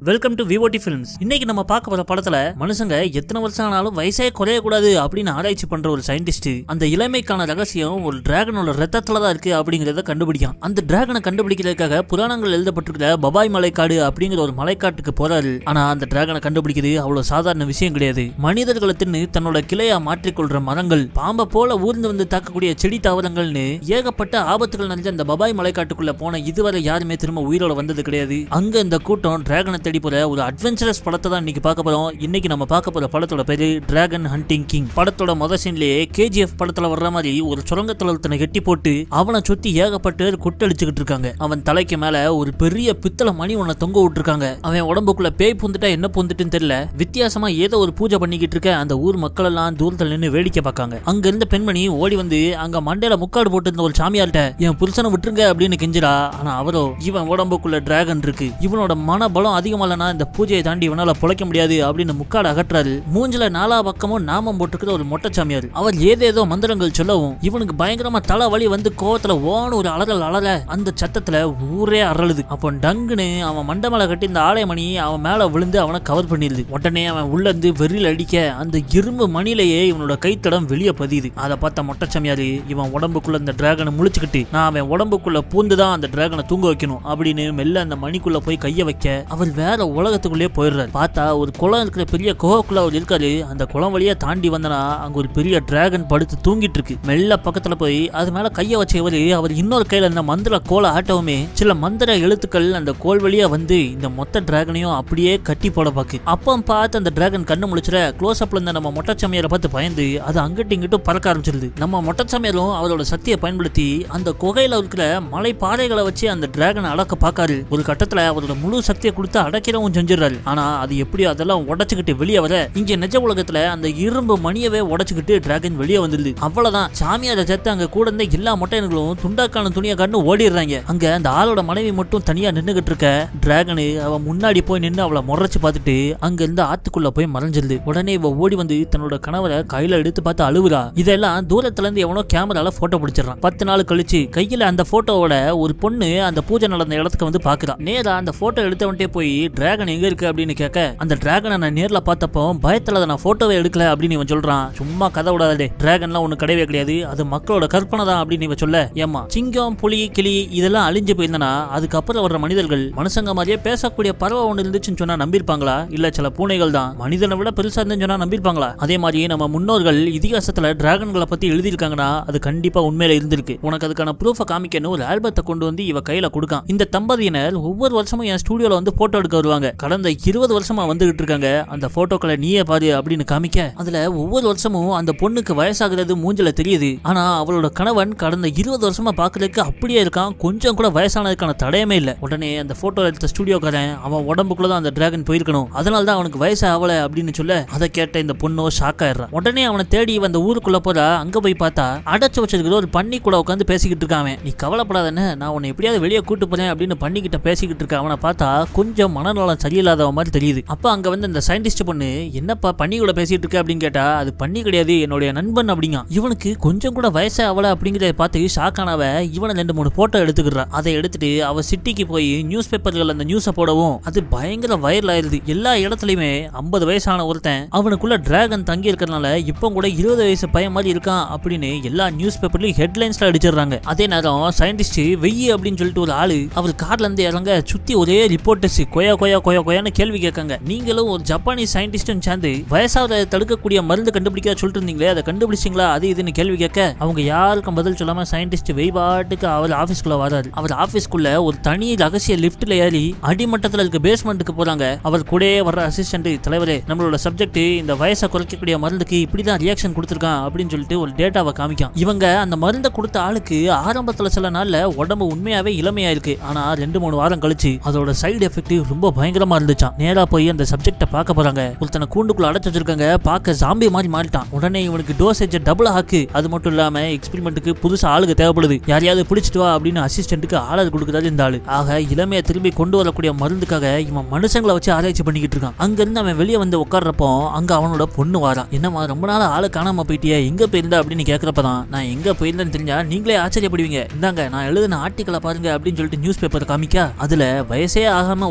Welcome to விவோடி films இன்னைக்கு நம்ம பார்க்க போற படத்துல மனுஷங்க எத்தனை வருஷம் ஆனாலும் வயசே குறைய கூடாது அப்படின்னு ஆராய்ச்சி பண்ற ஒரு சயின்டிஸ்ட் அந்த இளமைக்கான ரகசியம் ஒரு டிராகனோட ரத்தத்துல தான் இருக்கு அப்படிங்கறத கண்டுபிடிக்கான் அந்த டிராகனை கண்டுபிடிக்கிறதுக்காக புராணங்கள் எழுதப்பட்டிருக்கிற பபாய் மலைக்காடு அப்படிங்கிற ஒரு மலைக்காட்டுக்கு போறாரு ஆனா அந்த டிராகனை கண்டுபிடிக்கிறது அவ்வளவு சாதாரண விஷயம் கிடையாது மனிதர்களை தின்னு தன்னோட கிளையா மாற்றிக்கொள்ற மரங்கள் பாம்பை போல ஊர்ந்து வந்து தாக்கக்கூடிய செடி தாவரங்கள்னு ஏகப்பட்ட ஆபத்துகள் நிறைஞ்ச அந்த பபாய் மலைக்காட்டுக்குள்ள போன இதுவரை யாருமே திரும்ப உயிரோட வந்தது கிடையாது அங்க இந்த கூட்டம் டிராகனை தேடி போற ஒரு அட்வென்ச்சரஸ் படத்தை தான் இன்னைக்கு பார்க்க போறோம் இன்னைக்கு நம்ம பார்க்க போற படத்தோட பேரு டிராகன் ஹண்டிங் கிங் படத்தோட முத சீன்லயே கேஜிஎஃப் படத்துல வர்ற மாதிரி ஒரு சுரங்கத்துல ஒருத்தனை கெட்டி போட்டு அவனை சுத்தி ஏகப்பட்ட பேர் கொட்டடிச்சுக்கிட்டு இருக்காங்க அவன் தலைக்கு மேல ஒரு பெரிய பித்தளை மணி ஒன்ன தொங்க விட்டுருக்காங்க அவன் உடம்புக்குள்ள பேய் பூந்துட்டா என்ன பூந்துட்டுன்னு தெரியல வித்தியாசமா ஏதோ ஒரு பூஜை பண்ணிக்கிட்டு இருக்க அந்த ஊர் மக்கள் எல்லாம் தூரத்துல நின்று வேடிக்கை பார்க்காங்க அங்க இருந்த பெண்மணி ஓடி வந்து அங்க மண்டையில முக்காடு போட்டு இருந்த ஒரு சாமியார்ட்ட என் புருஷனை விட்டுருங்க அப்படின்னு கெஞ்சிரா ஆனா அவரோ இவன் உடம்புக்குள்ள டிராகன் இருக்கு இவனோட மனபலம் அதிகமாலனா இந்த பூஜையை தாண்டி இவனால பொழைக்க முடியாது அப்படின்னு முக்காடு அகற்றாரு மூஞ்சில நாலா பக்கமும் நாமம் போட்டுக்கிற ஒரு மொட்டை சாமியார் அவர் ஏதேதோ மந்திரங்கள் சொல்லவும் இவனுக்கு பயங்கரமா தலை வலி வந்து கோவத்துல ஓன்னு ஒரு அலறல் அலற அந்த சத்தத்துல ஊரே அரளுது அப்போ டங்குன்னு அவன் மண்டை மேல கட்டி இந்த ஆலயமணி அவன் மேல விழுந்து அவனை கவர் பண்ணிடுது உடனே அவன் உள்ள இருந்து வெறியில் அடிக்க அந்த இரும்பு மணிலேயே இவனோட கைத்தடம் வெளியே பதியுது அதை பார்த்த மொட்டை சாமியாரு இவன் உடம்புக்குள்ள இந்த டிராகனை முழிச்சுக்கிட்டு நான் அவன் உடம்புக்குள்ள பூந்துதான் அந்த டிராகனை தூங்க வைக்கணும் அப்படின்னு மெல்ல அந்த மணிக்குள்ள போய் கைய வைக்க அவர் வேற உலகத்துக்குள்ளே போயிடுறாரு பார்த்தா ஒரு குளம் இருக்கிற பெரிய குகைக்குள்ள அவர் இருக்காரு அந்த குளம் வழியா தாண்டி வந்தனா அங்க ஒரு பெரிய டிராகன் படுத்து தூங்கிட்டு இருக்கு மெல்ல பக்கத்துல போய் அது மேல கைய வச்சவரு அவர் இன்னொரு கையில அந்த மந்திர கோலை ஆட்டவுமே சில மந்திர எழுத்துக்கள் அந்த கோல் வழியா வந்து இந்த மொத்த டிராகனையும் அப்படியே கட்டி போட பாக்கு அப்போ பார்த்து அந்த டிராகன் கண்ணு முழிச்சிட க்ளோஸ் அப்ல இருந்த நம்ம மொட்டச்சமையரை பார்த்து பயந்து அது அங்கிட்டு இங்கிட்டும் பறக்க ஆரம்பிச்சிருது நம்ம மொட்டச்சமையரும் அவரோட சக்தியை பயன்படுத்தி அந்த குகையில இருக்கிற மலை பாறைகளை வச்சு அந்த டிராகனை அடக்க பார்க்காரு ஒரு கட்டத்துல அவரோட முழு சக்தியை கொடுத்து அடக்கிறவும் செஞ்சிடறாரு ஆனா அது எப்படியோ அதெல்லாம் உடைச்சுக்கிட்டு வெளியே வர இங்க நிஜ உலகத்துல அந்த இரும்பு மணியவே உடைச்சுக்கிட்டு டிராகன் வெளியே வந்துருது அவ்வளவுதான் சாமியாரை சேர்த்து அங்க கூட இருந்த எல்லா மொட்டையன்களும் துண்டாக்கான துணியை கண்டு ஓடிடுறாங்க அங்க அந்த ஆளோட மனைவி மட்டும் தனியா நின்னுகிட்டு இருக்க டிராகனு அவ முன்னாடி போய் நின்று அவளை முறைச்சு பார்த்துட்டு அங்க இருந்து ஆத்துக்குள்ள போய் மறைஞ்சிருது உடனே இவ ஓடி வந்து தன்னோட கணவரை கையில எடுத்து பார்த்து அழுவுறா இதெல்லாம் தூரத்துல இருந்து எவனோ கேமரால போட்டோ பிடிச்சிடறான் பத்து நாள் கழிச்சு கையில அந்த போட்டோவோட ஒரு பொண்ணு அந்த பூஜை நடந்த இடத்துக்கு வந்து பாக்குறா நேரா அந்த போட்டோ எடுத்தவன்ட்டே போய் டிராகன் எங்க இருக்கு அப்படின்னு கேட்க அந்த டிராகனை நான் நேர்ல பார்த்தப்போ பயத்துல அதை நான் போட்டோவே எடுக்கல அப்படின்னு இவன் சொல்றான் சும்மா கதை விடாதே டிராகன்லாம் ஒண்ணு கிடையவே கிடையாது அது மக்களோட கற்பனை தான் அப்படின்னு இவன் சொல்ல ஏமா சிங்கம் புலி கிளி இதெல்லாம் அழிஞ்சு போயிருந்தனா அதுக்கப்புறம் வர்ற மனிதர்கள் மனுஷங்க மாதிரியே பேசக்கூடிய பறவை ஒன்று இருந்துச்சுன்னு சொன்னா நம்பியிருப்பாங்களா இல்ல சில பூனைகள் தான் மனிதனை விட பெருசா இருந்துன்னு சொன்னா நம்பியிருப்பாங்களா அதே மாதிரி நம்ம முன்னோர்கள் இதிகாசத்துல டிராகன்களை பத்தி எழுதியிருக்காங்கன்னா அது கண்டிப்பா உண்மையில இருந்திருக்கு உனக்கு அதுக்கான ப்ரூஃபை காமிக்கணும் ஒரு ஆல்பத்தை கொண்டு வந்து இவ கையில கொடுக்கான் இந்த தம்பதியினர் ஒவ்வொரு வருஷமும் என் ஸ்டூடியோல வந்து போட்டோ எடுக்க வருவாங்க கடந்த இருபது வருஷமா வந்துகிட்டு இருக்காங்க அந்த போட்டோக்களை நீயே பாரு அப்படின்னு காமிக்க அதுல ஒவ்வொரு வருஷமும் அந்த பொண்ணுக்கு வயசாகிறது மூஞ்சில தெரியுது ஆனா அவளோட கணவன் கடந்த இருபது வருஷமா பாக்குறதுக்கு அப்படியே இருக்கான் கொஞ்சம் கூட வயசானதுக்கான தடயமே இல்ல உடனே அந்த போட்டோ எடுத்த ஸ்டூடியோக்காரன் அவன் உடம்புக்குள்ள தான் அந்த டிராகன் போயிருக்கணும் அதனால தான் அவனுக்கு வயசு ஆகல அப்படின்னு சொல்ல அதை கேட்ட இந்த பொண்ணோ ஷாக் ஆயிடுறான் உடனே அவனை தேடி அந்த ஊருக்குள்ள போறா அங்க போய் பார்த்தா அடைச்சு வச்சிருக்கிற ஒரு பண்ணி கூட உட்காந்து பேசிக்கிட்டு இருக்கான் அவன். நீ கவலைப்படாதன்னு நான் உன்னை எப்படியாவது வெளியே கூட்டு போறேன் அப்படின்னு பண்ணிக்கிட்ட பேசிக்கிட்டு இருக்க அவனை பார்த்தா கொஞ்சம் மனநலம் சரியில்லாதவ மாதிரி தெரியுது அப்ப அங்க வந்து இந்த சயின்டிஸ்ட் பொண்ணு என்னப்பா பண்ணி கூட பேசிட்டு இருக்க அப்படின்னு கேட்டா அது பண்ணி கிடையாது என்னுடைய நண்பன் அப்படிங்க இவனுக்கு கொஞ்சம் கூட வயசே அவள அப்படிங்கிறத பார்த்து ஷாக் ஆனவ இவனை ரெண்டு மூணு போட்டோ எடுத்துக்கிறா அதை எடுத்துட்டு அவ சிட்டிக்கு போய் நியூஸ் பேப்பர்கள் அந்த நியூஸை போடவும் அது பயங்கர வைரல் ஆயிருது எல்லா இடத்துலயுமே ஐம்பது வயசான ஒருத்தன் அவனுக்குள்ள டிராகன் தங்கி இருக்கிறதுனால இப்போ கூட இருபது வயசு பையன் மாதிரி இருக்கான் அப்படின்னு எல்லா நியூஸ் பேப்பர்லயும் ஹெட்லைன்ஸ்ல அடிச்சிடுறாங்க அதே நேரம் சயின்டிஸ்ட் வெய்யி அப்படின்னு சொல்லிட்டு ஒரு ஆளு அவர் கார்ல இருந்து இறங்க சுத்தி ஒரே ரிப்போர்ட்டர்ஸ் கொயா கொயா கொயா கொயான்னு கேள்வி கேட்காங்க நீங்களும் ஒரு ஜப்பானீஸ் சயின்டிஸ்டும் சேர்ந்து வயசாவத தடுக்கக்கூடிய மருந்து கண்டுபிடிக்க சொல்லிட்டு இருந்தீங்களே அதை கண்டுபிடிச்சிங்களா அது இதுன்னு கேள்வி கேட்க அவங்க யாருக்கும் பதில் சொல்லாம சயின்டிஸ்ட் வெய்பாட்டுக்கு அவர் ஆபீஸ்க்குள்ள வராரு அவர் ஆபீஸ்க்குள்ள ஒரு தனி ரகசிய லிஃப்ட்ல ஏறி அடிமட்டத்துல இருக்க பேஸ்மெண்ட்டுக்கு போறாங்க அவர் கூடயே வர்ற அசிஸ்டன்ட் தலைவரே நம்மளோட சப்ஜெக்ட் இந்த வயசை குறைக்கக்கூடிய மருந்துக்கு இப்படிதான் ரியாக்ஷன் கொடுத்துருக்கான் அப்படின்னு சொல்லிட்டு ஒரு டேட்டாவை காமிக்கும் இவங்க அந்த மருந்தை கொடுத்த ஆளுக்கு ஆரம்பத்துல சில நாள்ல உடம்பு உண்மையாவே இளமையா இருக்கு ஆனா ரெண்டு மூணு வாரம் கழிச்சு அதோட சைடு எஃபெக்ட் ரொம்ப பயங்கரமா இருந்துச்சான் நேரா போய் அந்த சப்ஜெக்ட பார்க்க போறாங்க ஒருத்தனை கூண்டுக்குள்ள அடைச்சு வச்சிருக்காங்க பார்க்க ஜாம்பி மாதிரி மாறிட்டான் உடனே இவனுக்கு டோசேஜ் டபுள் ஆக்கு அது மட்டும் இல்லாம எக்ஸ்பெரிமெண்ட்டுக்கு புதுசா ஆளுக்கு தேவைப்படுது யாரையாவது பிடிச்சிட்டு வா அப்படின்னு அசிஸ்டன்ட்டுக்கு ஆர்டர் கொடுக்குறாரு இந்த ஆளு ஆக இளமையை திரும்பி கொண்டு வரக்கூடிய மருந்துக்காக இவன் மனுஷங்களை வச்சு ஆராய்ச்சி பண்ணிக்கிட்டு இருக்கான் அங்க இருந்து அவன் வெளியே வந்து உட்கார்றப்போ அங்க அவனோட பொண்ணு வாரான் என்னம்மா ரொம்ப நாள் ஆளு காணாம போயிட்டியே எங்க போயிருந்த அப்படின்னு கேக்குறப்பதான் நான் எங்க போயிருந்தேன்னு தெரிஞ்சா நீங்களே ஆச்சரியப்படுவீங்க இந்தாங்க நான் எழுதின ஆர்டிக்கலை பாருங்க அப்படின்னு சொல்லிட்டு நியூஸ் பேப்பர் காமிக்க அதுல வயசே ஆகாம ஒருத்தன் இந்த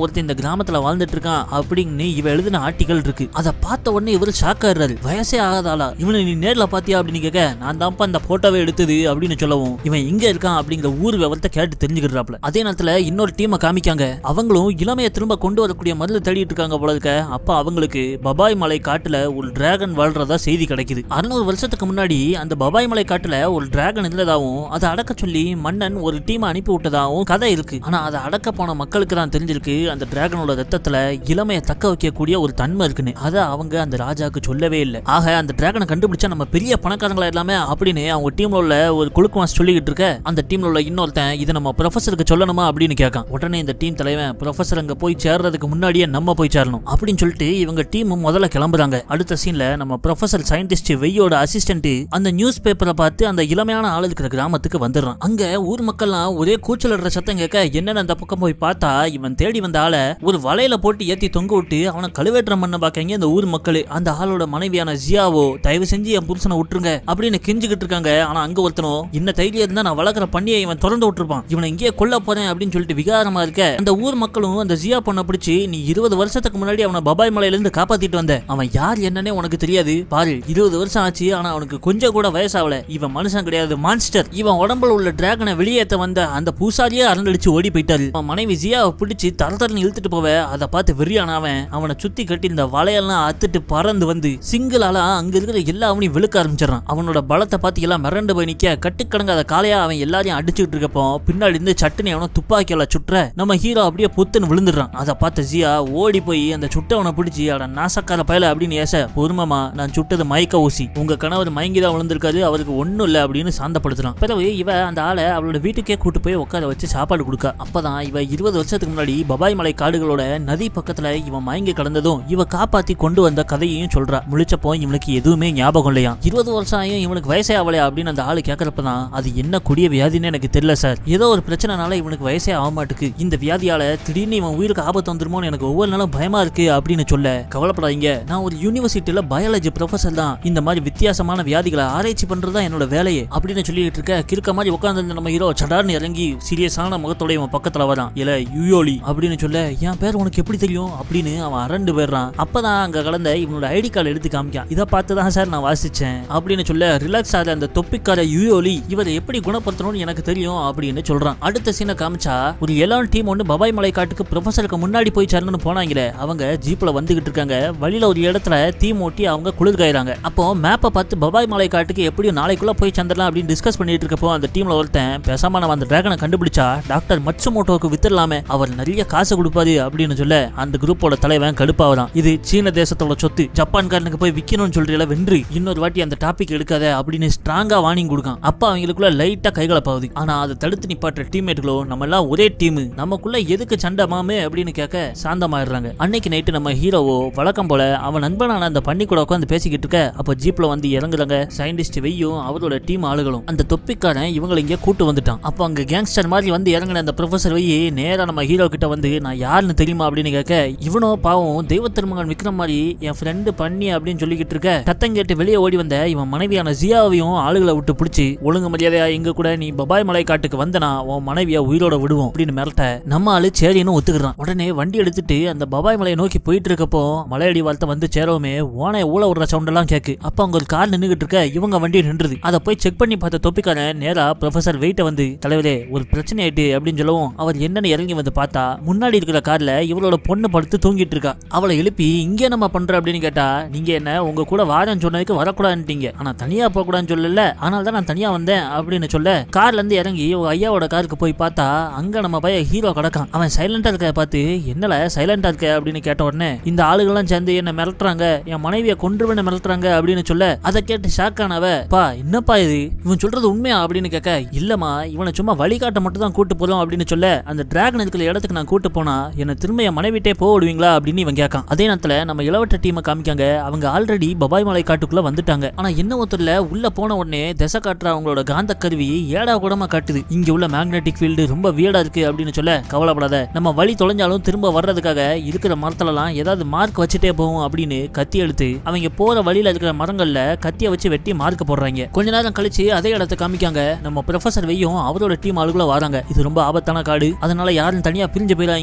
கிராமத்துல வாழ்ந்துட்டு இருக்கான் அப்படின்னு இவ எழுதின ஆர்டிகல் இருக்கு அதை பார்த்த உடனே இவர் ஷாக் ஆயிடுறாரு வயசே ஆகாதாளா இவனை நீ நேர்ல பாத்தியா அப்படின்னு கேட்க நான் தான்ப்பா அந்த போட்டோவை எடுத்தது அப்படின்னு சொல்லவும் இவன் இங்க இருக்கான் அப்படிங்கிற ஊர் விவரத்தை கேட்டு தெரிஞ்சுக்கிறாப்ல அதே நேரத்துல இன்னொரு டீமை காமிக்காங்க அவங்களும் இளமையை திரும்ப கொண்டு வரக்கூடிய மருந்து தேடிட்டு இருக்காங்க போல இருக்க அப்ப அவங்களுக்கு பபாய் மலை காட்டுல ஒரு டிராகன் வாழ்றதா செய்தி கிடைக்குது அறுநூறு வருஷத்துக்கு முன்னாடி அந்த பபாய் மலை காட்டுல ஒரு டிராகன் இருந்ததாவும் அதை அடக்க சொல்லி மன்னன் ஒரு டீமை அனுப்பி விட்டதாவும் கதை இருக்கு ஆனா அதை அடக்க போன மக்களுக்கு தான் தெரிஞ்சிருக்கு அந்த டிராகனோட ரத்தத்துல இளமையை தக்க வைக்கக்கூடிய ஒரு தன்மை இருக்குன்னு அதை அவங்க அந்த ராஜாக்கு சொல்லவே இல்லை ஆக அந்த டிராகனை கண்டுபிடிச்சா நம்ம பெரிய பணக்காரங்களா எல்லாமே அப்படின்னு அவங்க டீம்ல உள்ள ஒரு குழுக்குமாஸ் சொல்லிக்கிட்டு இருக்க அந்த டீம்ல உள்ள இன்னொருத்தன் இதை நம்ம ப்ரொஃபஸருக்கு சொல்லணுமா அப்படின்னு கேட்கான் உடனே இந்த டீம் தலைவன் ப்ரொஃபஸர் அங்க போய் சேர்றதுக்கு முன்னாடியே நம்ம போய் சேரணும் அப்படின்னு சொல்லிட்டு இவங்க டீம் முதல்ல கிளம்புறாங்க அடுத்த சீன்ல நம்ம ப்ரொஃபசர் சயின்டிஸ்ட் வெய்யோட அசிஸ்டன்ட் அந்த நியூஸ் பேப்பரை பார்த்து அந்த இளமையான ஆள் இருக்கிற கிராமத்துக்கு வந்துடுறான் அங்க ஊர் மக்கள்லாம் ஒரே கூச்சலிடுற சத்தம் கேட்க என்னன்னு அந்த பக்கம் போய் பார்த்தா இவன் தேடி வந்த ஆளை ஒரு வலையில போட்டு ஏத்தி தொங்க விட்டு அவனை கழுவேற்றம் பண்ண பாக்கங்க இந்த ஊர் மக்கள் அந்த ஆளோட மனைவியான ஜியாவோ தயவு செஞ்சு என் புருஷனை விட்டுருங்க அப்படின்னு கெஞ்சிக்கிட்டு இருக்காங்க ஆனா அங்க ஒருத்தனும் இன்ன தைரியம் இருந்தா நான் வளர்க்குற பண்ணியை இவன் திறந்து விட்டுருப்பான் இவனை இங்கேயே கொல்ல போறேன் அப்படின்னு சொல்லிட்டு விகாரமா இருக்க அந்த ஊர் மக்களும் அந்த ஜியா பொண்ணை பிடிச்சி நீ இருபது வருஷத்துக்கு முன்னாடி அவனை பபாய் மலையில இருந்து காப்பாத்திட்டு வந்த அவன் யார் என்னன்னே உனக்கு தெரியாது பாரு இருபது வருஷம் ஆச்சு ஆனா அவனுக்கு கொஞ்சம் கூட வயசாகல இவன் மனுஷன் கிடையாது மான்ஸ்டர் இவன் உடம்புல உள்ள டிராகனை வெளியேத்த வந்த அந்த பூசாரியே அரண்டடிச்சு ஓடி போயிட்டாரு அவன் மனைவி ஜியாவை பிடிச்சி தர தரன்னு இழுத்துட்டு போவ அதை பார்த்து வெறியான அவன் அவனை சுத்தி கட்டி இந்த வலையெல்லாம் அத்துட்டு பறந்து வந்து சிங்கிளால அங்க இருக்கிற எல்லா அவனையும் விழுக்க ஆரம்பிச்சிடறான் அவனோட பலத்தை பார்த்து எல்லாம் மிரண்டு போய் நிக்க கட்டுக்கடங்காத காலையா அவன் எல்லாரையும் அடிச்சுட்டு இருக்கப்போ பின்னாடி இருந்து சட்டுனி அவனை துப்பாக்கியால சுற்ற நம்ம ஹீரோ அப்படியே புத்துன்னு விழுந்துடுறான் அதை பார்த்த ஜியா ஓடி போய் அந்த சுட்டவனை பிடிச்சி அட நாசக்கார பயல அப்படின்னு ஏச பொறுமமா நான் சுட்டது மயக்க ஊசி உங்க கணவர் மயங்கி தான் விழுந்திருக்காரு அவருக்கு ஒண்ணும் இல்ல அப்படின்னு சாந்தப்படுத்துறான் பிறகு இவ அந்த ஆளை அவளோட வீட்டுக்கே கூட்டு போய் உட்கார வச்சு சாப்பாடு கொடுக்க அப்பதான் இவ இருபது வருஷத்துக்கு முன்னாடி பபாய் மலை காடுகளோட நதி பக்கத்துல இவன் மயங்கி கிடந்ததும் இவ காப்பாத்தி கொண்டு வந்த கதையையும் சொல்றா முழிச்சப்போ இவனுக்கு எதுவுமே ஞாபகம் இல்லையா இருபது வருஷம் ஆயும் இவனுக்கு வயசே ஆகலையா அப்படின்னு அந்த ஆளு கேட்கறப்பதான் அது என்ன கொடிய வியாதின்னு எனக்கு தெரியல சார் ஏதோ ஒரு பிரச்சனைனால இவனுக்கு வயசே ஆக மாட்டுக்கு இந்த வியாதியால திடீர்னு இவன் உயிருக்கு ஆபத்து வந்துருமோன்னு எனக்கு ஒவ்வொரு நாளும் பயமா இருக்கு அப்படின்னு சொல்ல கவலைப்படாதீங்க நான் ஒரு யூனிவர்சிட்டியில பயாலஜி ப்ரொஃபசர் தான் இந்த மாதிரி வித்தியாசமான வியாதிகளை ஆராய்ச்சி பண்றது தான் என்னோட வேலையே அப்படின்னு சொல்லிட்டு இருக்க கிறுக்க மாதிரி உட்கார்ந்து நம்ம ஹீரோ சடார்னு இறங்கி சீரியஸான முகத்தோட இவன் பக்கத்துல வரான் இல்ல யுயோலி அப்படின்னு சொல்ல என் பேர் உனக்கு எப்படி தெரியும் அப்படின்னு அவன் அரண்டு போயிடுறான் அப்பதான் அங்க கலந்த இவனோட ஐடி கார்டு எடுத்து காமிக்கான் இதை பார்த்து தான் சார் நான் வாசிச்சேன் அப்படின்னு சொல்ல ரிலாக்ஸ் ஆகிற அந்த தொப்பிக்கார யுயோலி இவரை எப்படி குணப்படுத்தணும்னு எனக்கு தெரியும் அப்படின்னு சொல்றான் அடுத்த சீனை காமிச்சா ஒரு எலான் டீம் ஒன்று பபாய் மலை காட்டுக்கு ப்ரொஃபஸருக்கு முன்னாடி போய் சேரணும்னு போனாங்களே அவங்க ஜீப்ல வந்துகிட்டு இருக்காங்க வழியில ஒரு இடத்துல தீ மூட்டி அவங்க குளிர் காயிறாங்க அப்போ மேப்பை பார்த்து பபாய் மலை காட்டுக்கு எப்படியும் நாளைக்குள்ள போய் சேர்ந்துடலாம் அப்படின்னு டிஸ்கஸ் பண்ணிட்டு இருக்கப்போ அந்த டீம்ல ஒருத்தன் பேசாம நம்ம அந்த டிராகனை கண்டுபிடிச்சா டாக்டர் மட்சுமோட்டோவுக்கு வித்துடலாமே அவர் நிறைய காசு கொடுப்பாரு அப்படின்னு சொல்ல அந்த குரூப்போட தலைவன் கடுப்பாவதான் இது சீன தேசத்தோட சொத்து ஜப்பான்காரனுக்கு போய் விக்கணும்னு சொல்றீல வென்று இன்னொரு வாட்டி அந்த டாபிக் எடுக்காத அப்படின்னு ஸ்ட்ராங்கா வார்னிங் கொடுக்கான் அப்ப அவங்களுக்குள்ள லைட்டா கைகலப்பாகுது ஆனா அதை தடுத்து நிப்பாட்டுற டீம்மேட்களோ நம்ம எல்லாம் ஒரே டீம் நமக்குள்ள எதுக்கு சண்டை மாமே அப்படின்னு கேட்க சாந்தமாயிடுறாங்க அன்னைக்கு நைட்டு நம்ம ஹீரோவோ வழக்கம் போல அவன் நண்பனான அந்த பண்ணி கூட உட்காந்து பேசிக்கிட்டு இருக்க அப்ப ஜீப்ல வந்து இறங்குறாங்க சயின்டிஸ்ட் வெய்யும் அவரோட டீம் ஆளுகளும் அந்த தொப்பிக்காரன் இவங்களை இங்க கூட்டு வந்துட்டான் அப்போ அங்க கேங்ஸ்டர் மாதிரி வந்து இறங்கின அந்த ப்ரொஃபசர் வெய்யி நேரா நம்ம ஹீரோ கிட்ட வந்து நான் யாருன்னு தெரியுமா அப்படின்னு கேட்க இவனோ பாவம் தெய்வ திருமகன் விக்ரம் மாதிரி என் ஃப்ரெண்டு பண்ணி அப்படின்னு சொல்லிக்கிட்டு இருக்க சத்தம் கேட்டு வெளியே ஓடி வந்த இவன் மனைவியான ஜியாவையும் ஆளுகளை விட்டு பிடிச்சி ஒழுங்கு மரியாதையா எங்க கூட நீ பபாய் மலை காட்டுக்கு வந்தனா உன் மனைவிய உயிரோட விடுவோம் அப்படின்னு மிரட்ட நம்ம ஆளு சரின்னு ஒத்துக்கிறான் உடனே வண்டி எடுத்துட்டு அந்த பபாய் மலையை நோக்கி போயிட்டு இருக்கப்போ மலையடி வார்த்தை வந்து சேரவுமே ஓனை ஊழ விடுற சவுண்ட் எல்லாம் கேக்கு அப்ப அங்க ஒரு கார் நின்னுகிட்டு இருக்க இவங்க வண்டி நின்றுது அதை போய் செக் பண்ணி பார்த்த தொப்பிக்காரன் நேரா ப்ரொஃபசர் வெயிட்ட வந்து தலைவரே ஒரு பிரச்சனை ஆயிட்டு அப்படின்னு சொல்லவும் அவர் என்னன்னு இறங்கி வந்து பார்த்தா முன்னாடி இருக்கிற கார்ல இவளோட பொண்ணு படுத்து தூங்கிட்டு இருக்கா அவளை எழுப்பி இங்க நம்ம பண்ற அப்படின்னு கேட்டா நீங்க என்ன உங்க கூட வாரன்னு சொன்னதுக்கு வரக்கூடாதுன்ட்டீங்க ஆனா தனியா போக கூடாதுன்னு சொல்லல ஆனால் தான் நான் தனியா வந்தேன் அப்படின்னு சொல்ல கார்ல இருந்து இறங்கி உங்க ஐயாவோட காருக்கு போய் பார்த்தா அங்க நம்ம பைய ஹீரோ கிடக்கான் அவன் சைலண்டா இருக்க பார்த்து என்னல சைலண்டா இருக்க அப்படின்னு கேட்ட உடனே இந்த ஆளுகள்லாம் சேர்ந்து என்ன மிரட்டுறாங்க என் மனைவியை கொன்றுவன மிரட்டுறாங்க அப்படின்னு சொல்ல அதை கேட்டு ஷாக் ஆனவ பா என்னப்பா இது இவன் சொல்றது உண்மையா அப்படின்னு கேட்க இல்லம்மா இவனை சும்மா வழிகாட்ட மட்டும் தான் கூட்டு போதும் அப்படின்னு சொல்ல அந்த டிராகன் இருக்கிற இடத்துக்கு நான் கூட்டு போனா என்ன திரும்ப என் மனைவிட்டே போக விடுவீங்களா அப்படின்னு இவன் கேட்கான் அதே நேரத்துல நம்ம இளவட்ட டீமை காமிக்காங்க அவங்க ஆல்ரெடி பபாய் மலை காட்டுக்குள்ள வந்துட்டாங்க ஆனா என்ன ஒருத்தர்ல உள்ள போன உடனே திசை காட்டுற அவங்களோட காந்த கருவி ஏடா கூடமா காட்டுது இங்க உள்ள மேக்னெட்டிக் ஃபீல்டு ரொம்ப வியடா இருக்கு அப்படின்னு சொல்ல கவலைப்படாத நம்ம வழி தொலைஞ்சாலும் திரும்ப வர்றதுக்காக இருக்கிற மரத்துலலாம் ஏதாவது மார்க் வச்சுட்டே போவோம் அப்படின்னு கத்தி எடுத்து அவங்க போற வழியில இருக்கிற மரங்கள்ல கத்திய வச்சு வெட்டி மார்க் போடுறாங்க கொஞ்ச நேரம் கழிச்சு அதே இடத்த காமிக்காங்க நம்ம ப்ரொஃபசர் வெய்யும் அவரோட டீம் ஆளுகளும் வராங்க இது ரொம்ப ஆபத்தான காடு அதனால யாரும் தனியா பிரிஞ்சு போயிடாங்க அப்படின்னு